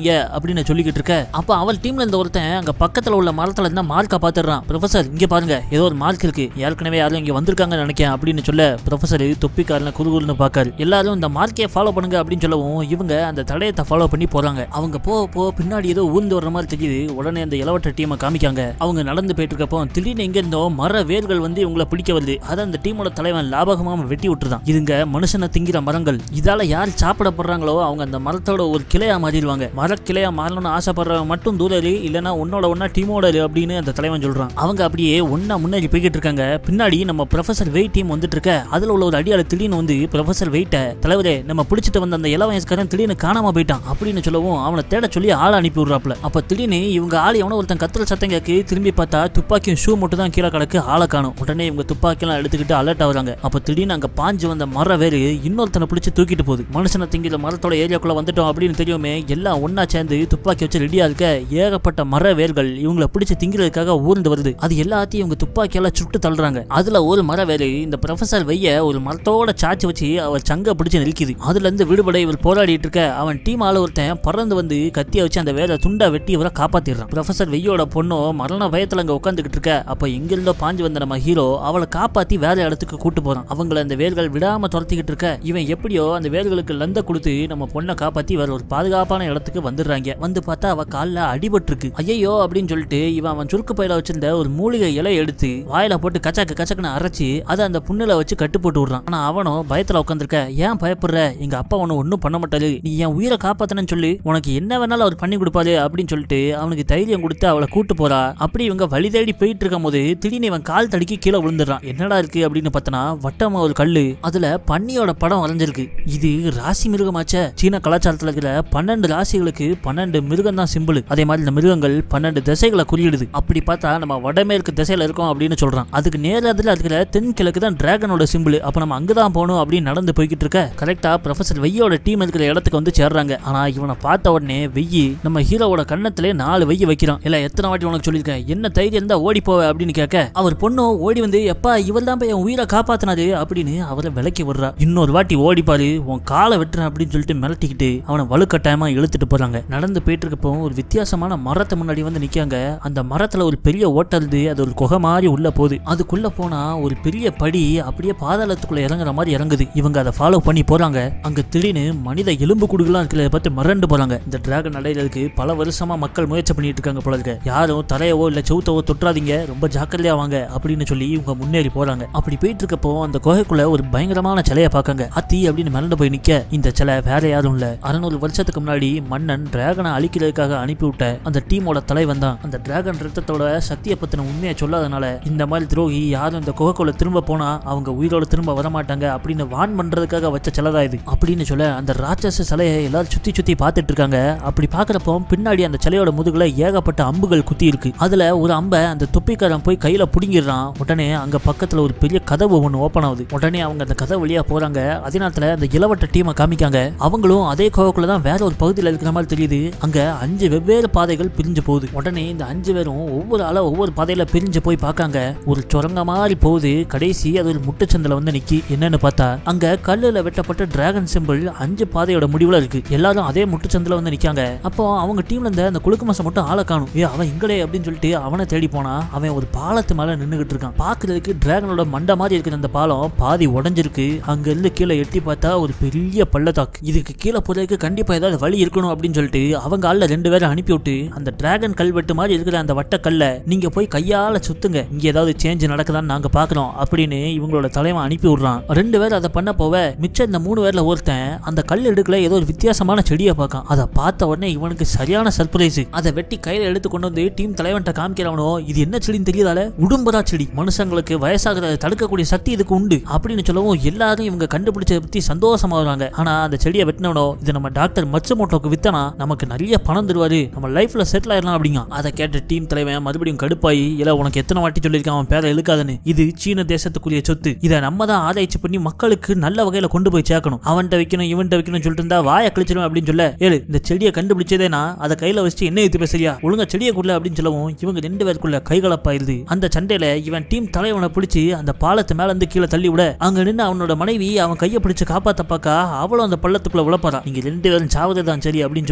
அப்படின்னு சொல்லிக்கிட்டு இருக்க அப்ப அவள் டீம்ல இருந்த ஒருத்தன் அங்க பக்கத்துல உள்ள மரத்துல இருந்தா மார்க்கா பாத்துறான் ப்ரொஃபசர் இங்க பாருங்க ஏதோ ஒரு மார்க் இருக்கு ஏற்கனவே யாரும் இங்க வந்திருக்காங்கன்னு நினைக்கிறேன் அப்படின்னு சொல்ல ப்ரொஃபசர் தொப்பிக்காரன குறுகுறுன்னு பாக்காரு எல்லாரும் இந்த மார்க்கே ஃபாலோ பண்ணுங்க அப்படின்னு சொல்லவும் இவங்க அந்த தடயத்தை ஃபாலோ பண்ணி போறாங்க அவங்க போக போக பின்னாடி ஏதோ ஊர்ந்து வர்ற மாதிரி தெரியுது உடனே அந்த இளவட்ட டீமை காமிக்காங்க அவங்க நடந்து போயிட்டு இருக்கப்போ திடீர்னு எங்க இருந்தோ மர வேர்கள் வந்து இவங்களை பிடிக்க வருது அதை அந்த டீமோட தலைவன் லாபகமா வெட்டி விட்டுருதான் இதுங்க மனுஷனை திங்கிற மரங்கள் இதால யார் சாப்பிடப்படுறாங்களோ அவங்க அந்த மரத்தோட ஒரு கிளையா மாறிடுவாங்க மர கிளையா மாறணும்னு ஆசைப்படுறவங்க மட்டும் தூரரு இல்லைன்னா உன்னோட ஒன்னா டீமோட இரு அப்படின்னு அந்த தலைவன் சொல்றான் அவங்க அப்படியே ஒன்னா முன்னாடி போய்கிட்டு இருக்காங்க பின்னாடி நம்ம ப்ரொஃபசர் வெயிட் டீம் வந்துட்டு இருக்க அதுல உள்ள ஒரு அடியாள திடீர்னு வந்து ப்ரொஃபசர் வெயிட்ட தலைவரே நம்ம பிடிச்சிட்டு வந்த அந்த இளவயஸ்காரன் திடீர்னு காணாம போயிட்டான் அப்படின்னு சொல்லவும் அவனை தேட சொல்லி ஆள் அனுப்பி விடுறாப்ல அப்ப திடீர்னு இவங்க ஆள் எவனோ ஒருத்தன் கத்துற சத்தம் கேக்கு திரும்பி பார்த்தா துப்பாக்கியும் ஷூ மட்டும் தான் கீழே கிடக்கு ஆளை காணும் உடனே இவங்க துப்பாக்கியெல்லாம் எடுத்துக்கிட்டு அலர்ட் ஆகுறாங்க அப்ப திடீர்னு அங்க பாஞ்சு வந்த மர வேறு இன்னொருத்தனை பிடிச்சு தூக்கிட்டு போகுது மனுஷனை திங்கிற மரத்தோட ஏரியாக்குள்ள வந்துட்டோம் அப்படின்னு தெரியுமே எல்லாம் ஒண்ணா சேர்ந்து துப்பாக்கி வச்சு ரெடியா இருக்க ஏகப்பட்ட மர வேர்கள் இவங்கள பிடிச்சு திங்கிறதுக்காக ஊர்ந்து வருது அது எல்லாத்தையும் இவங்க துப்பாக்கியால சுட்டு தள்ளுறாங்க அதுல ஒரு மர வேறு இந்த ப்ரொஃபசர் வைய ஒரு மரத்தோட சாச்சி வச்சு அவர் சங்க பிடிச்சு நிற்கிது அதுல இருந்து விடுபட இவர் போராடிட்டு இருக்க அவன் டீம் ஆள ஒருத்தன் பறந்து வந்து கத்திய வச்சு அந்த வேலை துண்டா வெட்டி இவரை காப்பாத்திடுறான் ப்ரொஃபசர் வெய்யோட பொண்ணும் மரண பயத்துல அங்க உட்காந்துக்கிட்டு இருக்க அப்ப எங்கிருந்தோ பாஞ்சு வந்த நம்ம ஹீரோ அவளை காப்பாத்தி வேற இடத்துக்கு கூட்டு போறான் அவங்கள அந்த வேர்கள் விடாம துரத்திக்கிட்டு இருக்க இவன் எப்படியோ அந்த வேர்களுக்கு லந்த கொடுத்து நம்ம பொண்ணை காப்பாத்தி வேற ஒரு பாதுகாப்பான இடத்துக்கு வந்துடுறாங்க வந்து பார்த்தா அவ கால்ல அடிபட்டு இருக்கு ஐயோ அப்படின்னு சொல்லிட்டு இவன் அவன் சுருக்கு பையில வச்சிருந்த ஒரு மூலிகை இலை எடுத்து வாயில போட்டு கச்சக்கு கச்சக்குன்னு அரைச்சு அதை அந்த புண்ணுல வச்சு கட்டு போட்டு விடுறான் ஆனா அவனும் பயத்துல உட்காந்துருக்க ஏன் பயப்படுற எங்க அப்பா உன்னை ஒன்றும் பண்ண மாட்டாரு நீ என் உயிரை காப்பாத்தனன்னு சொல்லி உனக்கு என்ன வேணாலும் அவர் பண்ணி கொடுப்பாரு அப்படின்னு சொல்லிட்டு அவனுக்கு தைரியம் கொடுத்து அவளை கூட்டு போறா அப்படி இவங்க வழி தேடி போயிட்டு இருக்கும் போது திடீர்னு இவன் கால் தடுக்கி கீழே விழுந்துடுறான் என்னடா இருக்கு அப்படின்னு பார்த்தனா வட்டமா ஒரு கல்லு அதுல பன்னியோட படம் வரைஞ்சிருக்கு இது ராசி மிருகமாச்சே சீன கலாச்சாரத்துல இருக்கிற பன்னெண்டு ராசிகளுக்கு பன்னெண்டு மிருகம் தான் சிம்பிள் அதே மாதிரி இந்த மிருகங்கள் பன்னெண்டு திசைகளை குறியிடுது அப்படி பார்த்தா நம்ம வடமேற்கு திசையில இருக்கோம் அப்படின்னு சொல்றான் அதுக்கு நேரத்துல இருக்கிற தென்கிழக்கு தான் டிராகனோட சிம்பிள் அப்ப நம்ம அங்கதான் போகணும் அப்படின்னு நடந்து போய்கிட்டு இருக்க கரெக்டா ப்ரொஃபசர் வெய்யோட டீம் இருக்கிற இடத்துக்கு வந்து சேர்றாங்க ஆனா இவனை பார்த்த உடனே வெய்யி நம்ம ஹீரோவோட கண்ணத்திலே நாலு வெய்ய வைக்கிறான் இல்ல எத்தனை வாட்டி உனக்கு சொல்லியிருக்கேன் என்ன தைரியம் இருந்தா ஓடி போவ அப்படின்னு கேட்க அவர் பொண்ணும் ஓடி வந்து எப்பா இவர் தான் போய் என் உயிரை காப்பாத்தினாரு அப்படின்னு அவரை விலக்கி விடுறா இன்னொரு வாட்டி ஓடி பாரு உன் காலை வெட்டுறேன் அப்படின்னு சொல்லிட்டு மிரட்டிக்கிட்டு அவனை வலுக்கட்டாயமா இழுத்துட்டு போறாங்க நடந்து போயிட்டு இருக்கப்போ ஒரு வித்தியாசமான மரத்தை முன்னாடி வந்து நிக்காங்க அந்த மரத்துல ஒரு பெரிய ஓட்டை இருந்து அது ஒரு குகை மாதிரி உள்ள போகுது அதுக்குள்ள போனா ஒரு பெரிய படி அப்படியே பாதாளத்துக்குள்ள இறங்குற மாதிரி இறங்குது இவங்க அதை ஃபாலோ பண்ணி போறாங்க அங்க திடீர்னு மனித எலும்பு குடுகலாம் இருக்கிறத பார்த்து மிரண்டு போறாங்க இந்த டிராகன் அடையிறதுக்கு பல வருஷமா மக்கள் முயற்சி பண்ணிட்டு இருக்காங்க போல இருக்கு யாரும் தரையவோ இல்ல செவுத்தவோ தொற்றாதீங்க ரொம்ப ஜாக்கிரதையா வாங்க அப்படின்னு சொல்லி இவங்க முன்னேறி போறாங்க அப்படி போயிட்டு இருக்கப்போ அந்த குகைக்குள்ள ஒரு பயங்கரமான சிலையை பார்க்காங்க அத்தி அப்படின்னு மிரண்டு போய் நிக்க இந்த சிலை வேற யாரும் இல்ல அறுநூறு வருஷத்துக்கு முன்னாடி மன்னன் டிராகனை அழிக்கிறதுக்காக அனுப்பிவிட்ட அந்த டீமோட தலைவன் தான் அந்த டிராகன் ரத்தத்தோட சக்தியை பத்தின உண்மையை சொல்லாதனால இந்த மாதிரி துரோகி யாரும் இந்த குகைக்குள்ள திரும்ப போனா அவங்க உயிரோட திரும்ப வரமாட்டாங்க அப்படின்னு வான் பண்றதுக்காக வச்ச சிலதா இது அப்படின்னு சொல்ல அந்த ராட்சச சிலையை எல்லாரும் சுத்தி சுத்தி பார்த்துட்டு இருக்காங்க அப்படி பாக்குறப்போ பின்னாடி அந்த சிலையோட முதுகுல ஏகப்பட்ட அம்புகள் குத்தி இருக்கு அதுல ஒரு அம்பை அந்த தொப்பிக்காரன் போய் கையில புடுங்கிடுறான் உடனே அங்க பக்கத்துல ஒரு பெரிய கதவு ஒன்று ஓப்பன் ஆகுது உடனே அவங்க அந்த கதவு வழியா போறாங்க அதே நேரத்துல அந்த இளவட்ட டீமை காமிக்காங்க அவங்களும் அதே கோவக்குள்ள தான் வேற ஒரு பகுதியில் இருக்கிற மாதிரி தெரியுது அங்க அஞ்சு வெவ்வேறு பாதைகள் பிரிஞ்சு போகுது உடனே இந்த அஞ்சு பேரும் ஒவ்வொரு ஆளா ஒவ்வொரு பாதையில பிரிஞ்சு போய் பார்க்காங்க ஒரு சுரங்க மாதிரி போகுது கடைசி அது ஒரு முட்டுச்சந்தில வந்து நிக்கி என்னன்னு பார்த்தா அங்க கல்லுல வெட்டப்பட்ட டிராகன் சிம்பிள் அஞ்சு பாதையோட முடிவுல இருக்கு எல்லாரும் அதே முட்டுச்சந்தில வந்து நிக்காங்க அப்போ அவங்க டீம்ல இருந்த அந்த குளுக்கு மாசம் மட்டும் ஆளை காணும் ஏ அவன் இங்கடே அப்படின்னு சொல்லிட்டு அவனை தேடி போனா அவன் ஒரு பாலத்து மேல நின்னுகிட்டு இருக்கான் பாக்குறதுக்கு டிராகனோட மண்டை மாதிரி இருக்கிற அந்த பாலம் பாதி உடைஞ்சிருக்கு அங்க இருந்து கீழே எட்டி பார்த்தா ஒரு பெரிய பள்ளத்தாக்கு இதுக்கு கீழே போறதுக்கு கண்டிப்பா ஏதாவது வழி இருக்கணும் அப்படின்னு சொல்லிட்டு அவங்க ஆள்ல ரெண்டு பேரை அனுப்பி விட்டு அந்த டிராகன் கல்வெட்டு மாதிரி இருக்கிற அந்த வட்டக்கல்ல நீங்க போய் கையால சுத்துங்க இங்க ஏதாவது சேஞ்ச் நடக்குதான்னு நாங்க பாக்குறோம் அப்படின்னு இவங்களோட தலைவன் அனுப்பி விடுறான் ரெண்டு பேர் அதை பண்ண போவ மிச்சம் இந்த மூணு பேர்ல ஒருத்தன் அந்த கல் எடுக்கல ஏதோ ஒரு வித்தியாசமான செடியை பார்க்கான் அதை பார்த்த உடனே இவனுக்கு சரியான சர்ப்ரைஸ் அதை வெட்டி கையில எடுத்து கொண்டு வந்து டீம் தலைவன்ட்ட காமிக்கிறவனோ இது என்ன செடின்னு தெரியாதால உடும்பரா செடி மனுஷங்களுக்கு வயசாகிறத தடுக்கக்கூடிய சக்தி இதுக்கு உண்டு அப்படின்னு சொல்லவும் எல்லாரும் இவங்க கண்டுபிடிச்சதை பத்தி சந்தோஷமாகறாங்க ஆனா அந்த செடியை வெட்டினவனோ இது நம்ம டாக்டர் மட்சுமோட்டோக்கு வித்தனா நமக்கு நிறைய பணம் தருவாரு நம்ம லைஃப்ல செட்டில் ஆயிடலாம் அப்படிங்க அதை கேட்ட டீம் தலைவன் மறுபடியும் கடுப்பாயி இல்ல உனக்கு எத்தனை வாட்டி சொல்லியிருக்கான் அவன் பேரை இழுக்காதுன்னு இது சீன தேசத்துக்குரிய சொத்து இதை நம்ம தான் ஆராய்ச்சி பண்ணி மக்களுக்கு நல்ல வகையில கொண்டு போய் சேர்க்கணும் அவன்கிட்ட வைக்கணும் இவன்கிட்ட வைக்கணும் சொல்லிட்டு இருந்தா வாயை கழிச்சிடும் அப்படின்னு சொல்ல ஏழு இந்த செடியை கண்டுபிடிச்சதே நான் அதை கையில வச்சு என்ன எடுத்து பேசுறியா ஒழுங்கா செடியை குள்ள அப்படின்னு சொல்லவும் இவங்க ரெண்டு பேருக்குள்ள கைகலப்பாயிருது அந்த சண்டையில இவன் டீம் தலைவனை பிடிச்சி அந்த பாலத்து மேல இருந்து கீழே தள்ளி விட அங்க நின்று அவனோட மனைவி அவன் கையை பிடிச்சு காப்பாத்த பார்க்க அவளும் அந்த பள்ளத்துக்குள்ள விழப்பறா நீங்க ரெண்டு பேரும் சாவதே தான் சரி அப்படின்னு சொல்லிட்டு அவ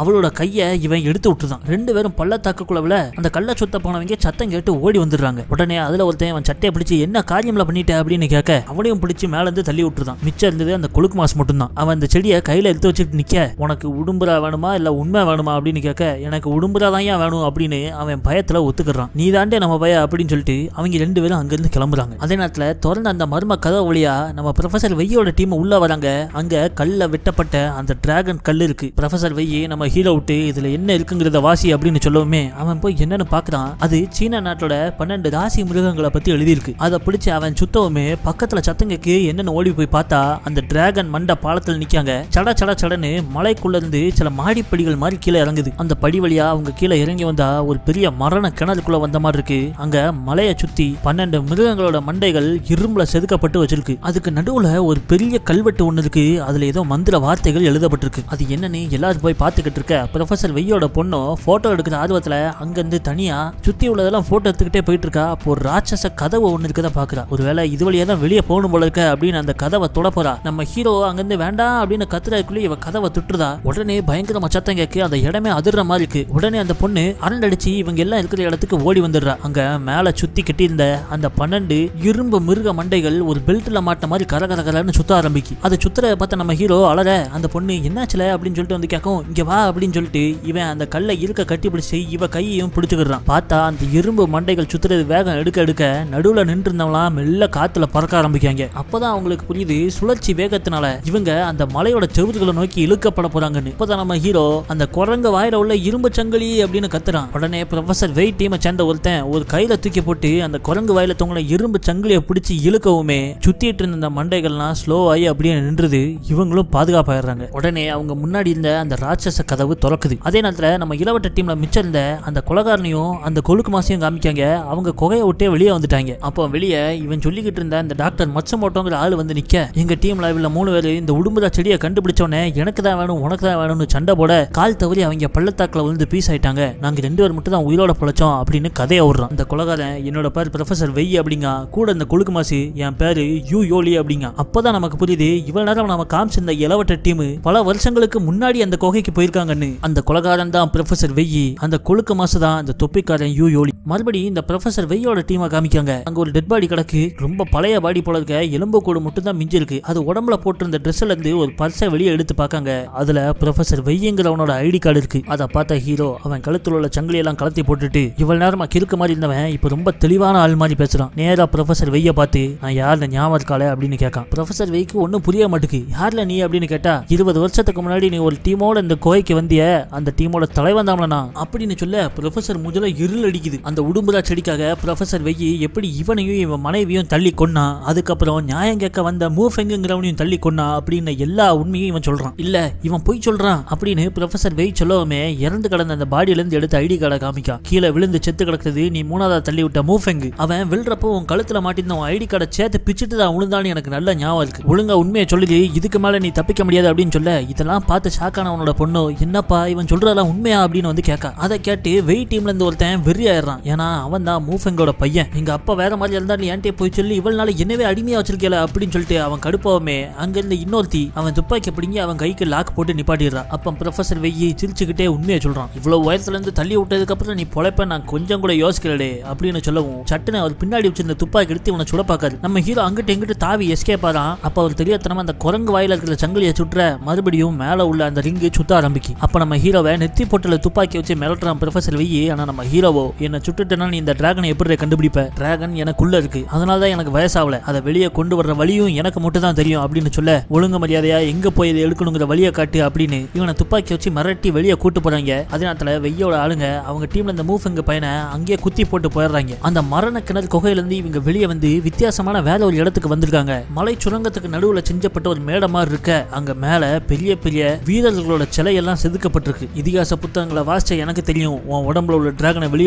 அவளோட கையை இவன் எடுத்து விட்டுருதான் ரெண்டு பேரும் பள்ளத்தாக்குக்குள்ள அந்த கள்ள சுத்த போனவங்க சத்தம் கேட்டு ஓடி வந்துடுறாங்க உடனே அதுல ஒருத்தன் அவன் சட்டையை பிடிச்சு என்ன காரியம்ல பண்ணிட்ட அப்படின்னு கேட்க அவனையும் பிடிச்சு மேல இருந்து தள்ளி விட்டுருதான் மிச்சம் இருந்தது அந்த கொழுக்கு மாஸ் மட்டும்தான் அவன் அந்த செடியை கையில எடுத்து வச்சுட்டு நிக்க உனக்கு உடும்புரா வேணுமா இல்ல உண்மை வேணுமா அப்படின்னு கேட்க எனக்கு உடும்புரா தான் ஏன் வேணும் அப்படின்னு அவன் பயத்துல ஒத்துக்கிறான் நீ தாண்டே நம்ம பய அப்படின்னு சொல்லிட்டு அவங்க ரெண்டு பேரும் அங்கிருந்து கிளம்புறாங்க அதே நேரத்துல திறந்த அந்த மர்ம கதை வழியா நம்ம ப்ரொஃபசர் வெய்யோட டீம் உள்ள வராங்க அங்க கல்ல வெட்டப்பட்ட அந்த டிராகன் கல் இருக்கு ப்ரொஃபசர் வெய்யி நம்ம ஹீரோ விட்டு இதுல என்ன இருக்குங்கிறத வாசி அப்படின்னு சொல்லவுமே அவன் போய் என்னன்னு பாக்குறான் அது சீன நாட்டோட பன்னெண்டு ராசி மிருகங்களை பத்தி எழுதியிருக்கு அதை பிடிச்சு அவன் சுத்தவுமே பக்கத்துல சத்தங்கக்கு என்னன்னு ஓடி போய் பார்த்தா அந்த டிராகன் மண்ட பாலத்தில் நிக்காங்க சட சட சடன்னு மலைக்குள்ள இருந்து சில மாடிப்படிகள் மாதிரி கீழே இறங்குது அந்த படி வழியா அவங்க கீழே இறங்கி வந்தா ஒரு பெரிய மரண கிணறுக்குள்ள வந்த மாதிரி இருக்கு அங்க மலையை சுத்தி பன்னெண்டு மிருகங்களோட மண்டைகள் இரும்புல செதுக்கப்பட்டு வச்சிருக்கு அதுக்கு நடுவுல ஒரு பெரிய கல்வெட்டு ஒண்ணு இருக்கு அதுல ஏதோ மந்திர வார்த்தைகள் எழுதப்பட்டிருக்கு அது என்னன்னு எல்லாரும் போய் பார்த்துக்கிட்டு இருக்க ப்ரொஃபசர் வெய்யோட பொண்ணும் போட்டோ எடுக்கிற ஆர்வத்துல அங்கிருந்து தனியா சுத்தி உள்ளதெல்லாம் போட்டோ எடுத்துக்கிட்டே போயிட்டு இருக்கா அப்போ ஒரு ராட்சச கதவு ஒண்ணு இருக்கதா பாக்குறா ஒருவேளை இது வழியா தான் வெளியே போகணும் போல இருக்க அப்படின்னு அந்த கதவை தொட போறா நம்ம ஹீரோ அங்கிருந்து வேண்டாம் அப்படின்னு கத்துறதுக்குள்ளே இவ கதவை துட்டுறதா உடனே பயங்கரமா சத்தம் கேட்கு அந்த இடமே அதிர்ற மாதிரி இருக்கு உடனே அந்த பொண்ணு அரண்டடிச்சு இவங்க எல்லாம் இருக்கிற இடத்துக்கு ஓடி வந்துடுறா அங்க மேல சுத்தி கட்டியிருந்த அந்த பன்னெண்டு இரும்பு மிருக மண்டைகள் ஒரு பெல்ட்ல மாட்ட மாதிரி கர கர கரன்னு சுத்த ஆரம்பிக்கு அதை சுத்துறத பார்த்த நம்ம ஹீரோ அழற அந்த பொண்ணு என்னாச்சுல அப்படின்னு சொல்லிட்டு வந்து கேட்கும் இங்க வா அப்படின்னு சொல்லிட்டு இவன் அந்த கல்லை இருக்க கட்டி பிடிச்சி இவ கையையும் பிடிச்சுக்கிறான் பார்த்தா அந்த இரும்பு மண்டைகள் சுத்துறது வேகம் எடுக்க எடுக்க நடுவுல நின்று இருந்தவங்களாம் மெல்ல காத்துல பறக்க ஆரம்பிக்காங்க அப்பதான் அவங்களுக்கு புரியுது சுழற்சி வேகத்தினால இவங்க அந்த மலையோட செவுறுகளை நோக்கி இழுக்கப்பட போறாங்கன்னு இப்பதான் நம்ம ஹீரோ அந்த குரங்கு வாயில உள்ள இரும்பு சங்கிலி அப்படின்னு கத்துறான் உடனே ப்ரொஃபசர் வெயிட் டீமை சேர்ந்த ஒருத்தன் ஒரு கையில தூக்கி போட்டு அந்த குரங்கு வாயில தொங்கின இரும்பு சங்கிலியை பிடிச்சி இழுக்கவுமே சுத்திட்டு இருந்த அந்த மண்டைகள்லாம் ஸ்லோ ஆகி அப்படியே நின்றுது இவங்களும் பாதுகாப்பாயிடுறாங்க உடனே அவங்க முன்னாடி இருந்த அந்த ராட்சச கதவு திறக்குது அதே நேரத்துல நம்ம இளவட்ட டீம்ல மிச்சம் இருந்த அந்த கொலகாரனையும் அந்த கொழுக்கு மாசையும் காமிக்காங்க அவங்க குகையை விட்டே வெளியே வந்துட்டாங்க அப்போ வெளியே இவன் சொல்லிக்கிட்டு இருந்த அந்த டாக்டர் மச்சமோட்டோங்கிற ஆள் வந்து நிக்க எங்க டீம்ல இவ்வளவு மூணு பேர் இந்த உடும்புதா செடியை கண்டுபிடிச்சோன்னே எனக்கு தான் வேணும் உனக்கு தான் வேணும்னு சண்டை போட கால் தவறி அவங்க பள்ளத்தாக்குல விழுந்து பீஸ் ஆயிட்டாங்க நாங்க ரெண்டு பேர் மட்டும் தான் உயிரோட பிழைச்சோம் அப்படின்னு கதையை விடுறான் அந்த கொலகாரன் என்னோட பேர் ப்ரொஃபசர் வெய் அப்படிங்க கூட இந்த கொழுக்கு மாசு என் பேரு யூ யோலி அப்படிங்க அப்பதான் நமக்கு புரியுது இவ்வளவு நேரம் நம்ம காமிச்சிருந்த இளவட்ட டீம் பல வருஷங்களுக்கு முன்னாடி அந்த குகைக்கு போயிருக்காங்கன்னு அந்த கொலகாரன் தான் ப்ரொஃபசர் வெய்யி அந்த கொழுக்கு மாசு தான் அந்த தொப்பிக்காரன் யூ யோலி மறுபடியும் இந்த ப்ரொஃபசர் வெய்யோட டீமை காமிக்காங்க அங்க ஒரு டெட் பாடி கிடக்கு ரொம்ப பழைய பாடி போல இருக்க எலும்பு கூடு மட்டும் தான் மிஞ்சி இருக்கு அது உடம்புல போட்டிருந்த ட்ரெஸ்ல இருந்து ஒரு பர்ஸை வெளியே எடுத்து பார்க்காங்க அதுல ப்ரொஃபசர் வெய்யங்கிறவனோட ஐடி கார்டு இருக்கு அதை பார்த்த ஹீரோ அவன் கழுத்துல உள்ள சங்கிலி எல்லாம் கலத்தி போட்டுட்டு இவ்வளவு நேரமா கிறுக்கு மாதிரி இருந்தவன் இப்ப ரொம்ப தெளிவான ஆள் மாதிரி பேசுறான் நேரா ப்ரொஃபசர் வெய்ய பார்த்து நான் யார் ஞாபகம் இருக்காளே அப்படின்னு கேட்கான் ப்ரொஃபசர் வெய்க்கு ஒன்றும் புரிய மாட்டுக்கு யார்ல நீ அப்படின்னு கேட்டா இருபது வருஷத்துக்கு முன்னாடி நீ ஒரு டீமோட இந்த கோய்க்கு வந்திய அந்த டீமோட தலைவன் தாமலனா அப்படின்னு சொல்ல ப்ரொஃபசர் முஜல இருள் அடிக்குது அந்த உடும்புரா செடிக்காக ப்ரொஃபசர் வெய்யி எப்படி இவனையும் இவன் மனைவியும் தள்ளி கொன்னா அதுக்கப்புறம் நியாயம் கேட்க வந்த மூஃபெங்குங்கிறவனையும் தள்ளி கொன்னா அப்படின்னு எல்லா உண்மையும் இவன் சொல்றான் இல்ல இவன் பொய் சொல்றான் அப்படின்னு ப்ரொஃபசர் வெய் சொல்லவுமே இறந்து கிடந்த அந்த பாடியில இருந்து எடுத்த ஐடி கார்டை காமிக்கா கீழே விழுந்து செத்து கிடக்குது நீ மூணாவதா தள்ளி விட்ட மூஃபெங்கு அவன் விழுறப்போ உன் கழுத்துல மாட்டிருந்த உன் ஐடி கார்டை சேர்த்து பிச்சுட்டு தான் விழுந்தான்னு எனக்கு நல்ல ஞாபகம் இருக்கு ஒழுங்கா உண்மையை சொல்லுது இதுக்கு மேல நீ தப்பிக்க முடியாது அப்படின்னு சொல்ல இதெல்லாம் பார்த்து ஷாக்கான அவனோட பொண்ணு என்னப்பா இவன் சொல்றதெல்லாம் உண்மையா அப்படின்னு வந்து கேட்க அதை கேட்டு வெய் டீம்ல இருந்து ஒருத்தன் வெறி ஆயிடுறான் ஏன்னா அவன் தான் மூஃபெங்கோட பையன் எங்க அப்பா வேற மாதிரி இருந்தா நீ ஏன்ட்டே போய் சொல்லி இவ்வளவு நாள் என்னவே அடிமையா வச்சிருக்கல அப்படின்னு சொல்லிட்டு அவன் கடுப்பாவுமே அங்க இருந்த இன்னொருத்தி அவன் துப்பாக்கி பிடிங்கி அவன் கைக்கு லாக் போட்டு நிப்பாட்டிடுறான் அப்ப ப்ரொஃபசர் வெய்யி சிரிச்சுக்கிட்டே உண்மையை சொல்றான் இவ்வளவு உயரத்துல இருந்து தள்ளி விட்டதுக்கு அப்புறம் நீ பொழைப்ப நான் கொஞ்சம் கூட யோசிக்கலடே அப்படின்னு சொல்லவும் சட்டுன்னு அவர் பின்னாடி வச்சிருந்த துப்பாக்கி எடுத்து இவனை சுட பார்க்காரு நம்ம ஹீரோ அங்கிட்டு எங்கிட்டு தாவி எஸ்கேப் ஆறான் அப்ப அவர் தெரியாதனமா அந்த குரங்கு வாயில இருக்கிற சங்கிலியை சுற்ற மறுபடியும் மேல உள்ள அந்த ரிங்கு சுத்த ஆரம்பிக்கு அப்ப நம்ம ஹீரோவை நெத்தி போட்டுல துப்பாக்கி வச்சு மிரட்டுறான் ப்ரொஃபசர் வெய்யி ஆனா நம்ம ஹீரோவோ என்ன சுட்டுட்டேன்னா நீ இந்த டிராகனை எப்படி கண்டுபிடிப்ப டிராகன் எனக்குள்ள இருக்கு அதனால தான் எனக்கு வயசாகல அதை வெளியே கொண்டு வர்ற வழியும் எனக்கு மட்டும் தான் தெரியும் அப்படின்னு சொல்ல ஒழுங்கு மரியாதையா எங்க போய் இதை எடுக்கணுங்கிற வழியை காட்டு அப்படின்னு இவனை துப்பாக்கி வச்சு மிரட்டி வெளியே கூட்டு போறாங்க அதே நேரத்துல வெய்யோட ஆளுங்க அவங்க டீம்ல இந்த மூஃபங்க பையனை அங்கேயே குத்தி போட்டு போயிடுறாங்க அந்த மரண கிணறு குகையில இருந்து இவங்க வெளியே வந்து வித்தியாசமான வேற ஒரு இடத்துக்கு வந்திருக்காங்க மலை சுரங்கத்துக்கு நடுவுல செஞ்சப்பட்ட ஒரு மேடை மாதிரி இருக்க அங்க மேல பெரிய பெரிய வீரர்களோட சிலையெல்லாம் செதுக்கப்பட்டிருக்கு இதிகாச புத்தகங்களை வாசிச்ச எனக்கு தெரியும் உன் உடம்புல உள்ள டிராகனை வெளியே எடுக்கணும்னா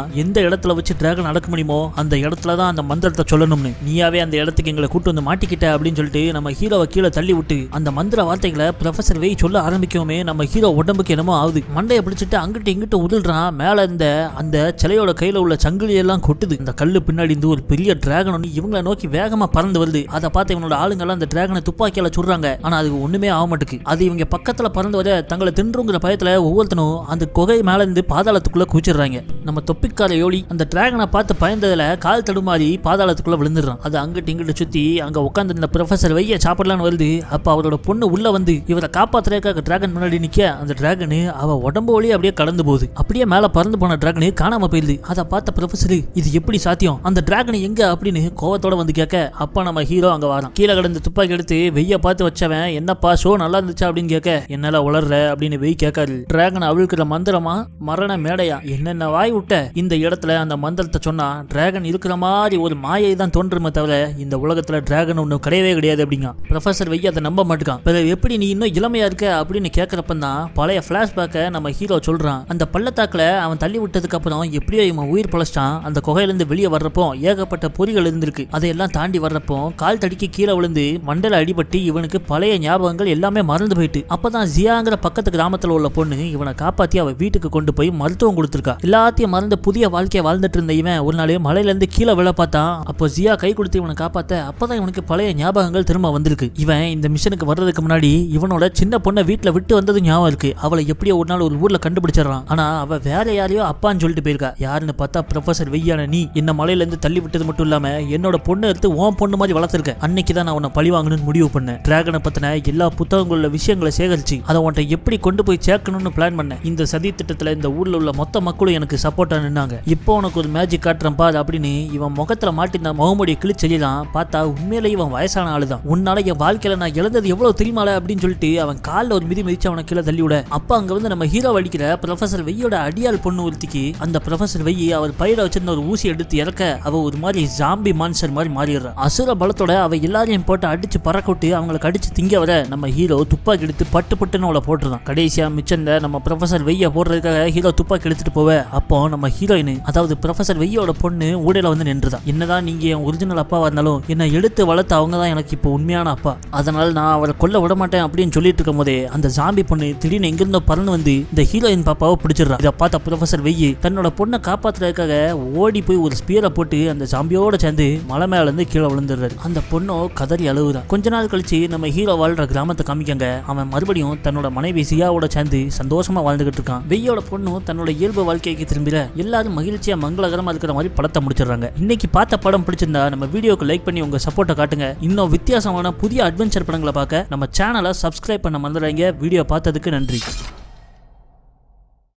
எந்த இடத்துல வச்சு டிராகன் அடக்க முடியுமோ அந்த இடத்துல தான் அந்த மந்திரத்தை சொல்லணும்னு நீயாவே அந்த இடத்துக்கு எங்களை கூட்டு வந்து மாட்டிக்கிட்ட அப்படின்னு சொல்லிட்டு நம்ம ஹீரோவை கீழே தள்ளி விட்டு அந்த மந்திர வார்த்தைகளை ப்ரொஃபசர் வெய் சொல்ல ஆரம்பிக்கவுமே நம்ம ஹீரோ உடம்புக்கு என்னமோ ஆகுது மண்டையை பிடிச்சிட்டு அங்கிட்டு இங்கிட்டு உருள்றான் மேல இந்த அந்த சிலையோட கையில உள்ள சங்கிலி எல்லாம் கொட்டுது இந்த கல்லு பின்னாடி இருந்து ஒரு பெரிய டிராகன் ஒன்று இவங்களை நோக்கி வேகமா பறந்து வருது அதை பார்த்து இவனோட ஆளுங்கெல்லாம் அந்த டிராகனை துப்பாக்கியால சுடுறாங்க ஆனா அதுக்கு ஒண்ணுமே ஆக மாட்டுக்கு அது இவங்க பக்கத்துல பறந்து வர தங்களை தின்றுங்கிற பயத்துல ஒவ்வொருத்தனும் அந்த குகை மேல இருந்து பாதாளத்துக்குள்ள குச்சிடுறாங்க நம்ம தொப்பிக்கார யோலி அந்த டிராகனை பார்த்து பயந்ததுல கால் தடுமாறி பாதாளத்துக்குள்ள விழுந்துடுறான் அது அங்கிட்டு இங்கிட்டு சுத்தி அங்க உட்காந்து இந்த ப்ரொஃபசர் வைய சாப்பிடலான்னு வருது அப்ப அவரோட பொண்ணு உள்ள வந்து இவரை காப்பாத்துறதுக்காக டிராகன் முன்னாடி நிக்க அந்த டிராகனு அவ உடம்பு வழி அப்படியே கடந்து போகுது அப்படியே மேல பறந்து போன டிராகனு காணாம போயிருது அதை பார்த்த ப்ரொஃபசர் இது எப்படி சாத்தியம் அந்த டிராகன் எங்க அப்படின்னு கோவத்தோட வந்து கேட்க அப்ப நம்ம ஹீரோ அங்க வரான் கீழே கிடந்து துப்பாக்கி எடுத்து வெய்ய பார்த்து வச்சவன் என்னப்பா ஷோ நல்லா இருந்துச்சா அப்படின்னு கேட்க என்னால உளர்ற அப்படின்னு வெய் கேட்காரு டிராகன் அவிழ்க்கிற மந்திரமா மரண மேடையா என்னென்ன வாய் விட்ட இந்த இடத்துல அந்த மந்திரத்தை சொன்னா டிராகன் இருக்கிற மாதிரி ஒரு மாயை தான் தோன்றுமே தவிர இந்த உலகத்துல டிராகன் ஒன்றும் கிடையவே கிடையாது அப்படிங்க ப்ரொஃபசர் வெய்ய அதை நம்ப மாட்டுக்கான் பிறகு எப்படி நீ இன்னும் இளமையா இருக்க அப்படின்னு கேட்கறப்ப தான் பழைய பிளாஷ்பேக்கை நம்ம ஹீரோ சொல்றான் அந்த பள்ளத்தாக்குல அவன் தள்ளி விட்டதுக்கு அப்புறம் எப்படியோ இவன் உயிர் பழச்சிட்டான் அந்த குகையிலிருந்து வெளியே வர்றப்போ ஏகப்பட்ட பொறிகள் இருந்திருக்கு அதையெல்லாம் தாண்டி வர்றப்போ கால் தடிக்கு கீழே விழுந்து மண்டல அடிபட்டு இவனுக்கு பழைய ஞாபகங்கள் எல்லாமே மறந்து போயிட்டு அப்பதான் ஜியாங்கிற பக்கத்து கிராமத்துல உள்ள பொண்ணு இவனை காப்பாத்தி அவ வீட்டுக்கு கொண்டு போய் மருத்துவம் கொடுத்துருக்கா எல்லாத்தையும் மறந்து புதிய வாழ்க்கையை வாழ்ந்துட்டு இருந்த இவன் ஒரு நாள் மலையில இருந்து கீழே விழ பார்த்தான் அப்போ ஜியா கை கொடுத்து இவனை காப்பாத்த அப்பதான் இவனுக்கு பழைய ஞாபகங்கள் திரும்ப வந்திருக்கு இவன் இந்த மிஷனுக்கு வர்றதுக்கு முன்னாடி இவனோட சின்ன பொண்ணை வீட்டுல விட்டு வந்தது ஞாபகம் இருக்கு அவளை எப்படியோ ஒரு நாள் ஒரு ஊர்ல கண்டுபிடிச்சிடறான் ஆனா அவ வேற யாரையோ அப்பான்னு சொல்லிட்டு போயிருக்கா யாருன்னு பார்த்தா ப்ரொஃபசர் வெய்யான நீ என்ன மலையில இருந்து தள்ளி விட்டது மட்டும் இல்லாம என்னோட பொண்ணை எடுத்து உன் பொண்ணு மாதிரி வளர்த்துருக்க அன்னைக்கு தான் நான் உன்னை பழி வாங்கணும்னு முடிவு பண்ணேன் டிராகனை பத்தின எல்லா புத்தகங்கள விஷயங்களை சேகரிச்சு அதை உன்ட்ட எப்படி கொண்டு போய் சேர்க்கணும்னு பிளான் பண்ணேன் இந்த சதி திட்டத்துல இந்த ஊர்ல உள்ள மொத்த மக்களும் எனக்கு சப்போர்ட்டா நின்னாங்க இப்போ உனக்கு ஒரு மேஜிக் காட்டுறேன் பாரு அப்படின்னு இவன் முகத்துல மாட்டின முகமுடியை கிழிச்செல்லாம் பார்த்தா உண்மையிலே இவன் வயசான ஆளுதான் உன்னால என் வாழ்க்கையில நான் இழந்தது எவ்வளவு தெரியுமால அப்படின்னு சொல்லிட்டு அவன் காலில் ஒரு மிதி மிதிச்சு அவனை கீழே தள்ளி விட அப்ப அங்க வந்து நம்ம ஹீரோ அடிக்கிற ப்ரொஃபசர் வெய்யோட அடியாள் பொண்ணு ஒருத்திக்கு அந்த ப்ரொஃபசர் வெய்யி அவர் பயிர வச்சிருந்த ஒரு ஊசி எடுத்து இறக்க அவ ஒரு மாதிரி ஜாம்பி மான்சர் மாதிரி மாறிடுறான் அசுர பலத்தோட அவ எல்லாரையும் போட்டு அடிச்சு பறக்க விட்டு அவங்களுக்கு அடிச்சு திங்க வர நம்ம ஹீரோ துப்பாக்கி எடுத்து பட்டு பட்டுன்னு அவளை போட்டுருந்தான் கடைசியா மிச்சந்த நம்ம ப்ரொஃபசர் வெய்ய போடுறதுக்காக ஹீரோ துப்பாக்கி எடுத்துட்டு போவ அப்போ நம்ம ஹீரோயின் அதாவது ப்ரொஃபசர் வெய்யோட பொண்ணு ஊடையில வந்து நின்றுதான் என்னதான் நீங்க என் ஒரிஜினல் அப்பாவா இருந்தாலும் என்ன எடுத்து வளர்த்த அவங்க தான் எனக்கு இப்போ உண்மையான அப்பா அதனால நான் அவரை கொல்ல விட மாட்டேன் அப்படின்னு சொல்லிட்டு இருக்கும் போதே அந்த ஜாம்பி பொண்ணு திடீர்னு எங்கிருந்தோ பறந்து வந்து இந்த ஹீரோயின் பாப்பாவை பிடிச்சிடுறா இதை பார்த்த ப்ரொஃபசர் வெய்யி தன்னோட பொண்ணை காப்பாத்துறதுக்காக ஓடி போய் ஒரு ஸ்பியரை போட்டு அந்த ஜாம்பியோட சேர்ந்து மலை மேல இருந்து கீழே விழுந்துடுறாரு அந்த பொண்ணோ கதறி அழுகுறான் கொஞ்ச நாள் கழிச்சு நம்ம ஹீரோ வாழ்ற கிராமத்தை காமிக்கங்க அவன் மறுபடியும் தன்னோட மனைவி சியாவோட சேர்ந்து சந்தோஷமா வாழ்ந்துகிட்டு இருக்கான் வெய்யோட பொண்ணும் தன்னோட இயல்பு வாழ்க்கைக்கு திரும்பிட எல்லாரும் மகிழ்ச்சியா மங்களகரமா இருக்கிற மாதிரி படத்தை முடிச்சிடுறாங்க இன்னைக்கு பார்த்த படம் பிடிச்சிருந்தா நம்ம வீடியோக்கு லைக் பண்ணி உங்க சப்போர்ட்டை காட்டுங்க இன்னும் வித்தியாசமான புதிய அட்வென்ச்சர் படங்களை பார்க்க நம்ம சேனலை சப்ஸ்கிரைப் பண்ண மறந்துடாங்க வீடியோ பார்த்ததுக்கு நன்றி